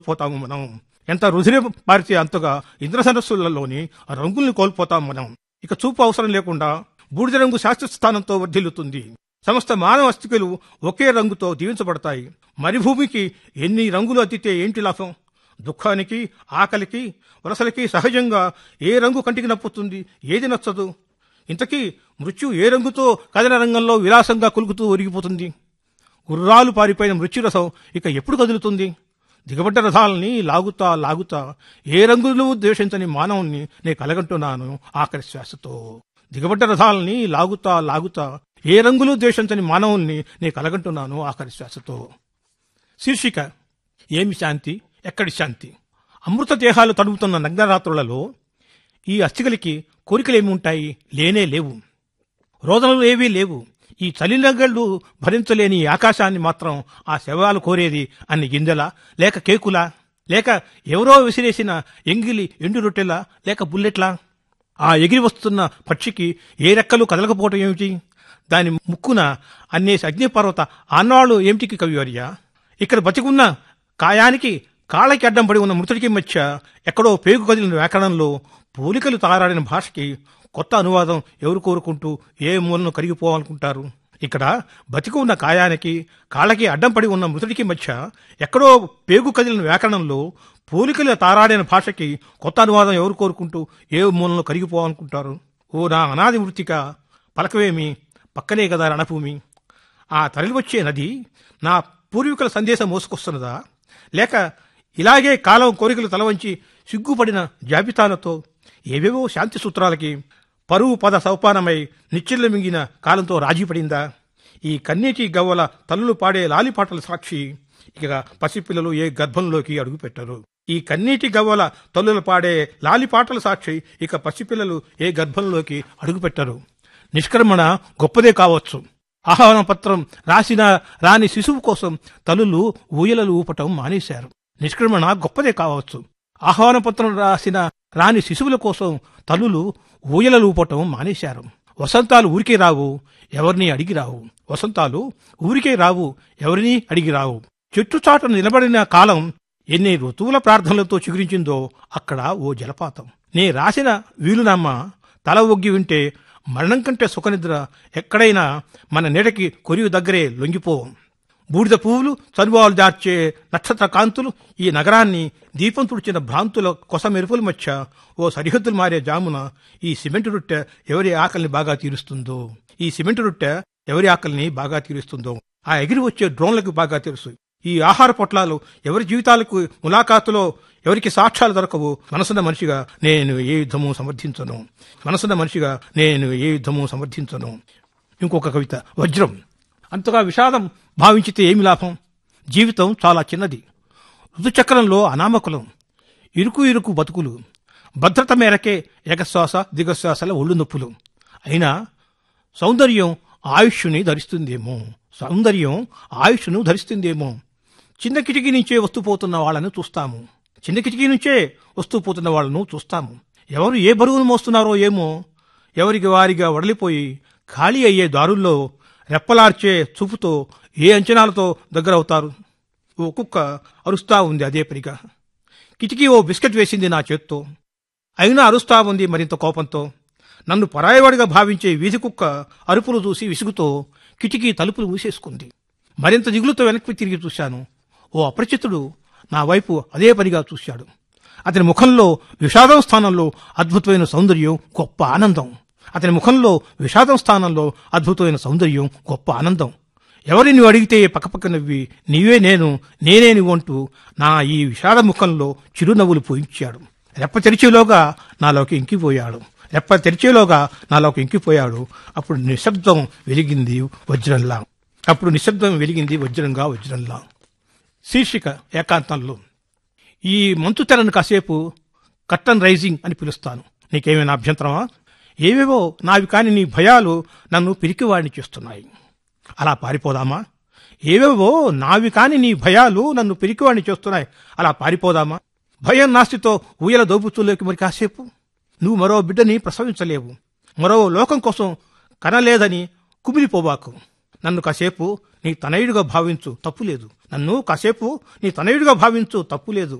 పోతాము మనం ఎంత రుధిర పారితే అంతగా ఇంద్రధనస్సులలోని రంగుల్ని కోల్పోతాం మనం ఇక చూపు అవసరం లేకుండా బూడిద రంగు శాశ్వత స్థానంతో వర్ధిల్లుతుంది సమస్త మానవ అస్థికలు ఒకే రంగుతో దీవించబడతాయి మరుభూమికి ఎన్ని రంగులు అద్దితే ఏంటి లాభం దుఃఖానికి ఆకలికి వలసలకి సహజంగా ఏ రంగు కంటికి నప్పుతుంది ఏది నచ్చదు ఇంతకీ మృత్యు ఏ రంగుతో కథన రంగంలో విలాసంగా కులుకుతూ ఒరిగిపోతుంది గుర్రాలు పారిపోయిన మృత్యురసం ఇక ఎప్పుడు కదులుతుంది దిగబడ్డ రథాలని లాగుతా లాగుతా ఏ రంగులు ద్వేషించని మానవుణ్ణి నే కలగంటున్నాను ఆఖరి శ్వాసతో దిగబడ్డ రథాలని లాగుతా లాగుతా ఏ రంగులు ద్వేషించని మానవుల్ని నే కలగంటున్నాను ఆఖరి శ్వాసతో శీర్షిక ఏమి శాంతి ఎక్కడి శాంతి అమృత దేహాలు తడుపుతున్న నగ్నరాత్రులలో ఈ అస్థికలకి కోరికలేమి ఉంటాయి లేనే లేవు రోదనలు ఏవీ లేవు ఈ చలినగళ్ళు భరించలేని ఈ ఆకాశాన్ని మాత్రం ఆ శవాలు కోరేది అన్ని గింజల లేక కేకులా లేక ఎవరో విసిరేసిన ఎంగిలి ఎండు రొట్టెలా లేక బుల్లెట్లా ఆ ఎగిరి వస్తున్న పక్షికి ఏ రెక్కలు కదలకపోవటం ఏమిటి దాని ముక్కున అన్నేసి అగ్నిపర్వత ఆన్నాళ్ళు ఏమిటికి కవివర్య ఇక్కడ బతికున్న కాయానికి కాళ్ళకి అడ్డం పడి ఉన్న మృతుడికి మధ్య ఎక్కడో పేగు కదిలిన వ్యాకరణంలో పోలికలు తారాడిన భాషకి కొత్త అనువాదం ఎవరు కోరుకుంటూ ఏ మూలను కరిగిపోవాలనుకుంటారు ఇక్కడ బతికి ఉన్న కాయానికి కాళ్ళకి అడ్డం పడి ఉన్న మృతుడికి మధ్య ఎక్కడో పేగు కదిలిన వ్యాకరణంలో పోలికలు తారాడిన భాషకి కొత్త అనువాదం ఎవరు కోరుకుంటూ ఏ మూలను కరిగిపోవాలనుకుంటారు ఓ నా అనాది మృతిక పలకవేమి పక్కనే కదా రణభూమి ఆ తరలివచ్చే నది నా పూర్వీకుల సందేశం మోసుకొస్తున్నదా లేక ఇలాగే కాలం కోరికలు తలవంచి సిగ్గుపడిన జాబితాలతో ఏవేవో శాంతి సూత్రాలకి పరువు పద సౌపానమై నిచ్చిళ్ళ మింగిన కాలంతో రాజీ పడిందా ఈ కన్నీటి గవ్వల తల్లులు పాడే లాలిపాటల సాక్షి ఇక పసిపిల్లలు ఏ గర్భంలోకి అడుగుపెట్టరు ఈ కన్నీటి గవ్వల తల్లులు పాడే లాలిపాటల సాక్షి ఇక పసిపిల్లలు ఏ గర్భంలోకి అడుగుపెట్టరు నిష్క్రమణ గొప్పదే కావచ్చు ఆహ్వాన పత్రం రాసిన రాని శిశువు కోసం తల్లులు ఊయలలు ఊపటం మానేశారు నిష్క్రమణ గొప్పదే కావచ్చు ఆహ్వాన పత్రం రాసిన రాని శిశువుల కోసం తల్లులు ఊయలలు ఊపటం మానేశారు వసంతాలు ఊరికే రావు ఎవరిని అడిగి రావు వసంతాలు ఊరికే రావు ఎవరిని అడిగి రావు చెట్టు చాటున నిలబడిన కాలం ఎన్ని ఋతువుల ప్రార్థనలతో చిగురించిందో అక్కడ ఓ జలపాతం నే రాసిన వీలునామ తల ఒగ్గి వింటే మరణం కంటే సుఖనిద్ర ఎక్కడైనా మన నీడకి కొరివి దగ్గరే లొంగిపోవం బూడిద పువ్వులు చనుబాలు దార్చే నక్షత్ర కాంతులు ఈ నగరాన్ని దీపం తుడిచిన భ్రాంతుల కొస మెరుపుల మధ్య ఓ సరిహద్దులు మారే జామున ఈ సిమెంట్ రొట్టె ఎవరి ఆకలిని బాగా తీరుస్తుందో ఈ సిమెంట్ రొట్టె ఎవరి ఆకలిని బాగా తీరుస్తుందో ఆ ఎగిరి వచ్చే డ్రోన్లకు బాగా తెలుసు ఈ ఆహార పొట్లాలు ఎవరి జీవితాలకు ములాఖాతులో ఎవరికి సాక్ష్యాలు దొరకవు మనసున్న మనిషిగా నేను ఏ యుద్ధము సమర్థించను మనసున్న మనిషిగా నేను ఏ యుద్ధము సమర్థించను ఇంకొక కవిత వజ్రం అంతగా విషాదం భావించితే ఏమి లాభం జీవితం చాలా చిన్నది ఋతుచక్రంలో అనామకులం ఇరుకు ఇరుకు బతుకులు భద్రత మేరకే ఎగశ్వాస దిగశ్వాసల ఒళ్ళు నొప్పులు అయినా సౌందర్యం ఆయుష్ని ధరిస్తుందేమో సౌందర్యం ఆయుష్ను ధరిస్తుందేమో చిన్న కిటికీ నుంచే వస్తూ పోతున్న వాళ్ళను చూస్తాము చిన్న కిటికీ నుంచే వస్తూ పోతున్న వాళ్ళను చూస్తాము ఎవరు ఏ బరువును మోస్తున్నారో ఏమో ఎవరికి వారిగా వడలిపోయి ఖాళీ అయ్యే దారుల్లో రెప్పలార్చే చూపుతో ఏ అంచనాలతో దగ్గరవుతారు ఓ కుక్క అరుస్తా ఉంది అదే పనిగా కిటికీ ఓ బిస్కెట్ వేసింది నా చేత్తో అయినా అరుస్తా ఉంది మరింత కోపంతో నన్ను పరాయవాడిగా భావించే వీధి కుక్క అరుపులు చూసి విసుగుతో కిటికీ తలుపులు మూసేసుకుంది మరింత దిగులుతో వెనక్కి తిరిగి చూశాను ఓ అపరిచితుడు నా వైపు అదే పనిగా చూశాడు అతని ముఖంలో విషాదం స్థానంలో అద్భుతమైన సౌందర్యం గొప్ప ఆనందం అతని ముఖంలో విషాదం స్థానంలో అద్భుతమైన సౌందర్యం గొప్ప ఆనందం ఎవరి నువ్వు అడిగితే పక్కపక్క నవ్వి నీవే నేను నేనే నువ్వు అంటూ నా ఈ విషాద ముఖంలో చిరునవ్వులు పోయించాడు రెప్ప తెరిచేలోగా నాలోకి ఇంకిపోయాడు రెప్ప తెరిచేలోగా నాలోకి ఇంకిపోయాడు అప్పుడు నిశ్శబ్దం వెలిగింది వజ్రంలా అప్పుడు నిశ్శబ్దం వెలిగింది వజ్రంగా వజ్రంలా శీర్షిక ఏకాంతంలో ఈ మంచు తెరను కాసేపు కట్టన్ రైజింగ్ అని పిలుస్తాను నీకేమైనా అభ్యంతరమా ఏవేవో నావి కాని నీ భయాలు నన్ను పిరికివాడిని చేస్తున్నాయి అలా పారిపోదామా ఏవేవో నావి కాని నీ భయాలు నన్ను పిరికివాడిని చేస్తున్నాయి అలా పారిపోదామా భయం నాస్తితో ఊయల దోబుతుల్లోకి మరి కాసేపు నువ్వు మరో బిడ్డని ప్రసవించలేవు మరో లోకం కోసం కనలేదని కుమిలిపోబాకు నన్ను కాసేపు నీ తనయుడిగా భావించు తప్పులేదు నన్ను కాసేపు నీ తనయుడిగా భావించు తప్పులేదు